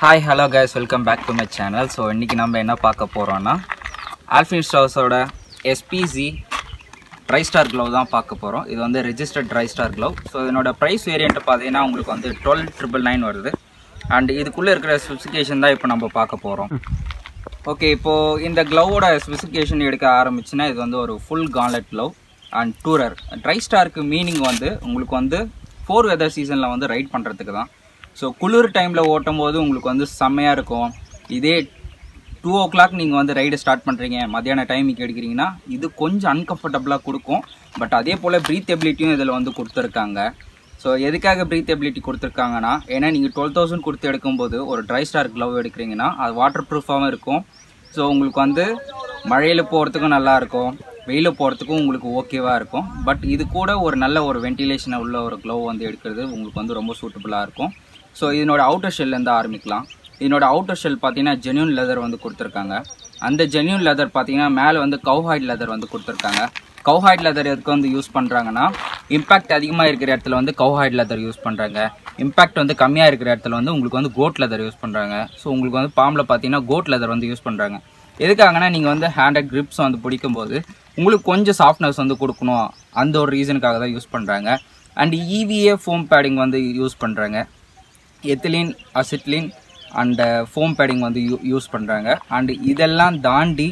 hi hello guys welcome back to my channel so இன்றைக்கி நம்ம என்ன பார்க்க போகிறோன்னா ஆல்ஃபின் ஸ்டோர்ஸோட எஸ்பிசி ட்ரை ஸ்டார் க்ளவ் தான் பார்க்க போகிறோம் இது வந்து registered dry star glove so இதனோட ப்ரைஸ் வேரியன்ட் பார்த்தீங்கன்னா உங்களுக்கு வந்து டுவெல் ட்ரிபிள் நைன் வருது அண்ட் இதுக்குள்ளே இருக்கிற ஸ்பெசிஃபிகேஷன் தான் இப்போ நம்ம பார்க்க போகிறோம் ஓகே இப்போது இந்த க்ளவோட ஸ்பெசிஃபிகேஷன் எடுக்க ஆரம்பிச்சுன்னா இது வந்து ஒரு full gauntlet glove and tourer dry ஸ்டாருக்கு மீனிங் வந்து உங்களுக்கு வந்து ஃபோர் வெதர் சீசனில் வந்து ரைட் பண்ணுறதுக்கு தான் ஸோ குளிர் டைமில் ஓட்டும் போது உங்களுக்கு வந்து செம்மையாக இருக்கும் இதே டூ ஓ கிளாக் நீங்கள் வந்து ரைடு ஸ்டார்ட் பண்ணுறீங்க மத்தியான டைமுக்கு எடுக்கிறீங்கன்னா இது கொஞ்சம் அன்கம்ஃபர்டபுளாக கொடுக்கும் பட் அதே போல் ப்ரீத்தபிலிட்டியும் இதில் வந்து கொடுத்துருக்காங்க ஸோ எதுக்காக ப்ரீத்தபிலிட்டி கொடுத்துருக்காங்கன்னா ஏன்னா நீங்கள் டுவெல் தௌசண்ட் கொடுத்து எடுக்கும்போது ஒரு ட்ரை ஸ்டார் க்ளவ் எடுக்கிறீங்கன்னா அது வாட்டர் ப்ரூஃபாகவும் இருக்கும் ஸோ உங்களுக்கு வந்து மழையில் போகிறதுக்கும் நல்லா இருக்கும் வெயிலில் போகிறதுக்கும் உங்களுக்கு ஓகேவாக இருக்கும் பட் இது கூட ஒரு நல்ல ஒரு வென்டிலேஷனை உள்ள ஒரு க்ளவ் வந்து எடுக்கிறது உங்களுக்கு வந்து ரொம்ப சூட்டபுளாக இருக்கும் ஸோ இதனோட அவுட்டர் ஷெல்லேருந்து ஆரம்பிக்கலாம் இதனோட அவுட்டர் ஷெல் பார்த்தீங்கன்னா ஜென்யூன் லெதர் வந்து கொடுத்துருக்காங்க அந்த ஜென்யூன் லெதர் பார்த்தீங்கன்னா மேலே வந்து கவுஹாய்ட் லெதர் வந்து கொடுத்துருக்காங்க கவுஹாய்ட் லெதர் எதுக்கு வந்து யூஸ் பண்ணுறாங்கன்னா இம்பாக்ட் அதிகமாக இருக்கிற இடத்துல வந்து கவுஹாய்ட் லெதர் யூஸ் பண்ணுறாங்க இம்பாக்ட் வந்து கம்மியாக இருக்கிற இடத்துல வந்து உங்களுக்கு வந்து கோட் லெதர் யூஸ் பண்ணுறாங்க ஸோ உங்களுக்கு வந்து பாம்பில் பார்த்தீங்கன்னா கோட் லெதர் வந்து யூஸ் பண்ணுறாங்க எதுக்காகனா நீங்கள் வந்து ஹேண்டட் கிரிப்ஸ் வந்து பிடிக்கும்போது உங்களுக்கு கொஞ்சம் சாஃப்ட்னஸ் வந்து கொடுக்கணும் அந்த ஒரு ரீசனுக்காக தான் யூஸ் பண்ணுறாங்க அண்ட் இவிஏ ஃபோம் பேடிங் வந்து யூஸ் பண்ணுறாங்க ethylene acetylene and foam padding வந்து யூ யூஸ் பண்ணுறாங்க அண்ட் இதெல்லாம் தாண்டி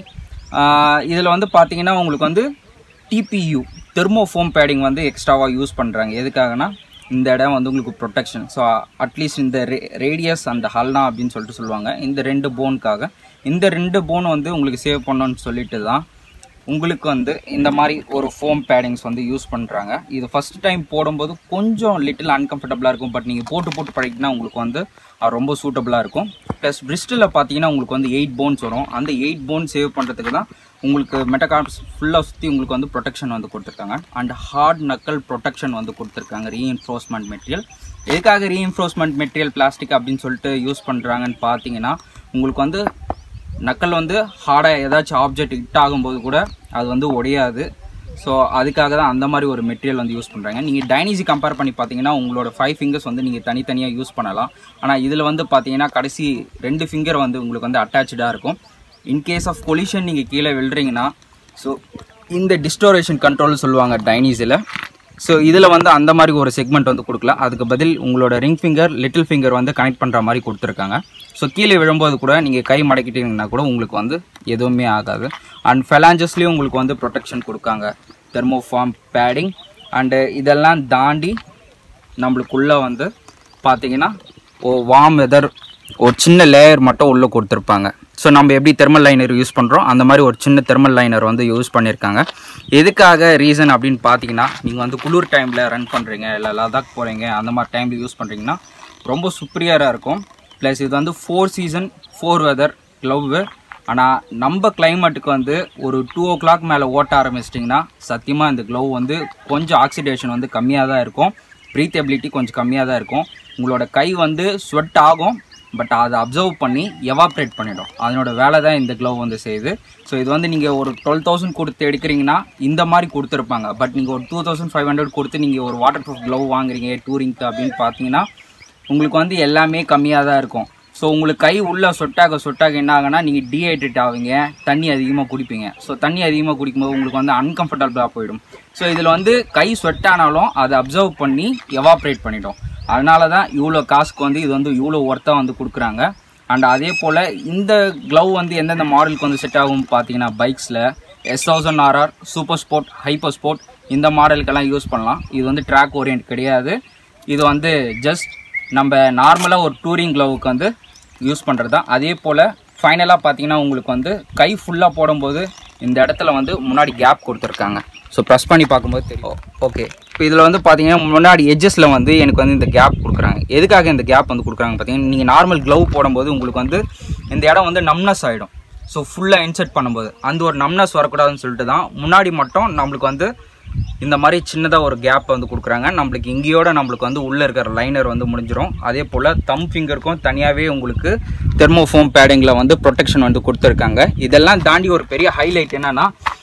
இதில் வந்து பார்த்தீங்கன்னா உங்களுக்கு வந்து டிபியு தெர்மோ ஃபோம் பேடிங் வந்து எக்ஸ்ட்ராவாக யூஸ் பண்ணுறாங்க எதுக்காகனா இந்த இடம் வந்து உங்களுக்கு ப்ரொடெக்ஷன் ஸோ அட்லீஸ்ட் இந்த ரே ரேடியஸ் அந்த ஹல்னா அப்படின்னு சொல்லிட்டு சொல்லுவாங்க இந்த ரெண்டு போனுக்காக இந்த ரெண்டு போன் வந்து உங்களுக்கு சேவ் பண்ணணும்னு சொல்லிட்டு தான் உங்களுக்கு வந்து இந்த மாதிரி ஒரு ஃபோம் பேடிங்ஸ் வந்து யூஸ் பண்ணுறாங்க இது ஃபஸ்ட் டைம் போடும்போது கொஞ்சம் லிட்டில் அன்கம்ஃபர்டபுளாக இருக்கும் பட் நீங்கள் போட்டு போட்டு பழகினா உங்களுக்கு வந்து அது ரொம்ப சூட்டபுளாக இருக்கும் ப்ளஸ் பிரிஸ்டில் பார்த்தீங்கன்னா உங்களுக்கு வந்து எயிட் போன்ஸ் வரும் அந்த எயிட் போன் சேவ் பண்ணுறதுக்கு தான் உங்களுக்கு மெட்டகார்ப்ஸ் ஃபுல்லாக சுற்றி உங்களுக்கு வந்து ப்ரொடெக்ஷன் வந்து கொடுத்துருக்காங்க அண்ட் ஹார்ட் நக்கல் ப்ரொடெக்ஷன் வந்து கொடுத்துருக்காங்க ரீஎன்ஃபோர்ஸ்மெண்ட் மெட்டீரியல் எதுக்காக ரீஎன்ஃபோர்ஸ்மெண்ட் மெட்டீரியல் பிளாஸ்டிக் அப்படின்னு சொல்லிட்டு யூஸ் பண்ணுறாங்கன்னு பார்த்தீங்கன்னா உங்களுக்கு வந்து நக்கல் வந்து ஹார்டாக ஏதாச்சும் ஆப்ஜெக்ட் ஹிட் ஆகும்போது கூட அது வந்து உடையாது ஸோ அதுக்காக தான் அந்த மாதிரி ஒரு மெட்டீரியல் வந்து யூஸ் பண்ணுறாங்க நீங்கள் டைனிசி கம்பேர் பண்ணி பார்த்தீங்கன்னா உங்களோட ஃபைவ் ஃபிங்கர்ஸ் வந்து நீங்கள் தனித்தனியாக யூஸ் பண்ணலாம் ஆனால் இதில் வந்து பார்த்தீங்கன்னா கடைசி ரெண்டு ஃபிங்கர் வந்து உங்களுக்கு வந்து அட்டாச்சாக இருக்கும் இன்கேஸ் ஆஃப் கொலிஷன் நீங்கள் கீழே விழுறீங்கன்னா ஸோ இந்த டிஸ்டோரேஷன் கண்ட்ரோல் சொல்லுவாங்க டைனிஸில் ஸோ இதில் வந்து அந்த மாதிரி ஒரு செக்மெண்ட் வந்து கொடுக்கல அதுக்கு பதில் உங்களோட ரிங் ஃபிங்கர் லிட்டில் ஃபிங்கர் வந்து கனெக்ட் பண்ணுற மாதிரி கொடுத்துருக்காங்க ஸோ கீழே விழும்போது கூட நீங்கள் கை மடக்கிட்டீங்கன்னா கூட உங்களுக்கு வந்து எதுவுமே ஆகாது அண்ட் ஃபெலாஞ்சஸ்லேயும் உங்களுக்கு வந்து ப்ரொடெக்ஷன் கொடுக்காங்க தெர்மோஃபார்ம் பேடிங் அண்டு இதெல்லாம் தாண்டி நம்மளுக்குள்ளே வந்து பார்த்தீங்கன்னா ஓ வார்ம் வெதர் ஒரு சின்ன லேயர் மட்டும் உள்ளே கொடுத்துருப்பாங்க ஸோ நம்ம எப்படி தெர்மல் லைனர் யூஸ் பண்ணுறோம் அந்த மாதிரி ஒரு சின்ன தெர்மல் லைனர் வந்து யூஸ் பண்ணியிருக்காங்க எதுக்காக ரீசன் அப்படின்னு பார்த்தீங்கன்னா நீங்கள் வந்து குளிர் டைமில் ரன் பண்ணுறீங்க இல்லை லதாக் போகிறீங்க அந்த மாதிரி டைமில் யூஸ் பண்ணுறீங்கன்னா ரொம்ப சுப்ரியராக இருக்கும் ப்ளஸ் இது வந்து four season four weather glove ஆனால் நம்ம கிளைமேட்டுக்கு வந்து ஒரு டூ ஓ கிளாக் மேலே ஓட்ட ஆரம்பிச்சிட்டிங்கன்னா சத்தியமாக இந்த க்ளவ் வந்து கொஞ்சம் ஆக்சிடேஷன் வந்து கம்மியாக தான் இருக்கும் ப்ரீத்தபிலிட்டி கொஞ்சம் கம்மியாக தான் இருக்கும் உங்களோட கை வந்து ஸ்வெட் ஆகும் பட் அதை அப்சர்வ் பண்ணி எவாப்ரேட் பண்ணிடும் அதனோட வேலை தான் இந்த க்ளவ் வந்து செய்யுது ஸோ இது வந்து நீங்கள் ஒரு டுவெல் தௌசண்ட் கொடுத்து எடுக்கிறீங்கன்னா இந்த மாதிரி கொடுத்துருப்பாங்க பட் நீங்கள் ஒரு டூ தௌசண்ட் ஃபைவ் ஹண்ட்ரட் கொடுத்து நீங்கள் ஒரு வாட்டர் ப்ரூஃப் க்ளவ் வாங்குறீங்க டூரிங்க்கு அப்படின்னு பார்த்தீங்கன்னா உங்களுக்கு வந்து எல்லாமே கம்மியாக தான் இருக்கும் ஸோ உங்களுக்கு கை உள்ளே சொட்டாக சொட்டாக என்ன ஆகுனா நீங்கள் டீஹைட்ரேட் ஆவீங்க தண்ணி அதிகமாக குடிப்பீங்க ஸோ தண்ணி அதிகமாக குடிக்கும்போது உங்களுக்கு வந்து அன்கம்ஃபர்டபுளாக போயிடும் ஸோ இதில் வந்து கை ஸ்வெட் ஆனாலும் அதை அப்சர்வ் பண்ணி எவாப்ரேட் பண்ணிடும் அதனால தான் இவ்வளோ காசுக்கு வந்து இது வந்து இவ்வளோ ஒர்த்தாக வந்து கொடுக்குறாங்க அண்ட் அதே போல் இந்த க்ளவ் வந்து எந்தெந்த மாடலுக்கு வந்து செட் ஆகும் பார்த்தீங்கன்னா பைக்ஸில் S thousand RR super sport hyper sport இந்த மாடலுக்கெல்லாம் யூஸ் பண்ணலாம் இது வந்து ட்ராக் ஓரியன்ட் கிடையாது இது வந்து ஜஸ்ட் நம்ம நார்மலாக ஒரு டூரிங் க்ளவுக்கு வந்து யூஸ் பண்ணுறது தான் அதே போல் ஃபைனலாக பார்த்தீங்கன்னா உங்களுக்கு வந்து கை ஃபுல்லாக போடும்போது இந்த இடத்துல வந்து முன்னாடி கேப் கொடுத்துருக்காங்க ஸோ ப்ரெஸ் பண்ணி பார்க்கும்போது தெரியும் ஓகே இப்போ இதில் வந்து பார்த்தீங்கன்னா முன்னாடி எட்ஜஸில் வந்து எனக்கு வந்து இந்த கேப் கொடுக்குறாங்க எதுக்காக இந்த கேப் வந்து கொடுக்குறாங்க பார்த்தீங்கன்னா நீங்கள் நார்மல் க்ளவ் போடும்போது உங்களுக்கு வந்து இந்த இடம் வந்து நம்னஸ் ஆகிடும் ஸோ ஃபுல்லாக இன்செர்ட் பண்ணும்போது அந்த ஒரு நம்னஸ் வரக்கூடாதுன்னு சொல்லிட்டு தான் முன்னாடி மட்டும் நம்மளுக்கு வந்து இந்த மாதிரி சின்னதாக ஒரு கேப் வந்து கொடுக்குறாங்க நம்மளுக்கு இங்கேயோட நம்மளுக்கு வந்து உள்ளே இருக்கிற லைனர் வந்து முடிஞ்சிடும் அதே போல் தம் ஃபிங்கருக்கும் தனியாகவே உங்களுக்கு தெர்மோஃபோம் பேடிங்கில் வந்து ப்ரொடெக்ஷன் வந்து கொடுத்துருக்காங்க இதெல்லாம் தாண்டி ஒரு பெரிய ஹைலைட் என்னென்னா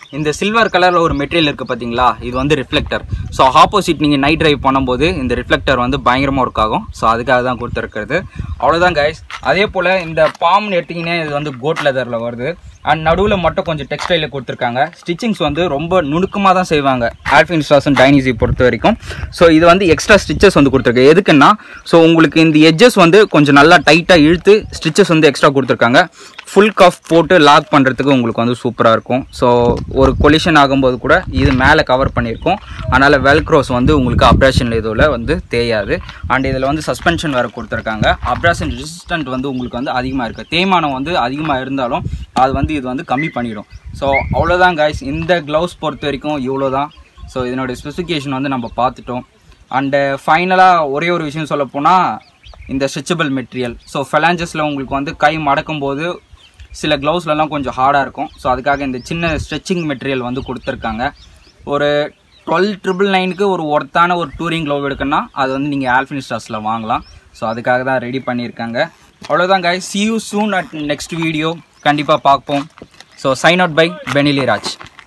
இந்த சில்வர் கலரில் ஒரு மெட்டீரியல் இருக்குது பார்த்தீங்களா இது வந்து ரிஃப்ளெக்டர் ஸோ ஆப்போசிட் நீங்கள் நைட் டிரைவ் பண்ணும்போது இந்த ரிஃப்ளெக்டர் வந்து பயங்கரமாக ஒர்க் ஆகும் ஸோ அதுக்காக தான் கொடுத்துருக்கிறது அவ்வளோதான் கைஸ் அதே போல் இந்த பாம்னு எடுத்திங்கன்னா இது வந்து கோட் லெதரில் வருது அண்ட் நடுவில் மட்டும் கொஞ்சம் டெக்ஸ்டைலில் கொடுத்துருக்காங்க ஸ்டிச்சிங்ஸ் வந்து ரொம்ப நுணுக்கமாக தான் செய்வாங்க ஆல்ஃபின் ஸ்டாசன் டைனிசி பொறுத்த வரைக்கும் ஸோ இது வந்து எக்ஸ்ட்ரா ஸ்டிச்சஸ் வந்து கொடுத்துருக்கு எதுக்குன்னா ஸோ உங்களுக்கு இந்த எட்ஜஸ் வந்து கொஞ்சம் நல்லா டைட்டாக இழுத்து ஸ்டிச்சஸ் வந்து எக்ஸ்ட்ரா கொடுத்துருக்காங்க ஃபுல் கஃப் போட்டு லாக் பண்ணுறதுக்கு உங்களுக்கு வந்து சூப்பராக இருக்கும் ஸோ ஒரு கொலிஷன் ஆகும்போது கூட இது மேலே கவர் பண்ணியிருக்கோம் அதனால் வெல்க்ரோஸ் வந்து உங்களுக்கு அப்ராஷன் இதில் வந்து தேயாது அண்ட் இதில் வந்து சஸ்பென்ஷன் வேறு கொடுத்துருக்காங்க அப்ராஷன் ரெசிஸ்டன்ட் வந்து உங்களுக்கு வந்து அதிகமாக இருக்குது தேய்மானம் வந்து அதிகமாக இருந்தாலும் அது வந்து இது வந்து கம்மி பண்ணிடும் ஸோ அவ்வளோதான் காய்ஸ் இந்த க்ளவுஸ் பொறுத்த வரைக்கும் இவ்வளோ தான் ஸோ இதனுடைய ஸ்பெசிஃபிகேஷன் வந்து நம்ம பார்த்துட்டோம் அண்டு ஃபைனலாக ஒரே ஒரு விஷயம் சொல்ல போனால் இந்த ஸ்ட்ரெச்சபிள் மெட்டீரியல் ஸோ ஃபெலாஞ்சஸில் உங்களுக்கு வந்து கை மடக்கும் போது சில க்ளவுஸ்லலாம் கொஞ்சம் ஹார்டாக இருக்கும் ஸோ அதுக்காக இந்த சின்ன ஸ்ட்ரெச்சிங் மெட்டீரியல் வந்து கொடுத்துருக்காங்க ஒரு டுவெல் ட்ரிபிள் நைனுக்கு ஒரு ஒர்த்தான ஒரு டூரிங் க்ளவ் எடுக்கணும்னா அது வந்து நீங்கள் ஆல்ஃபின் ஸ்டார்ஸில் வாங்கலாம் ஸோ அதுக்காக தான் ரெடி பண்ணியிருக்காங்க அவ்வளோதான் guys see you soon at next video கண்டிப்பாக பார்ப்போம் so sign out bye Benelli Raj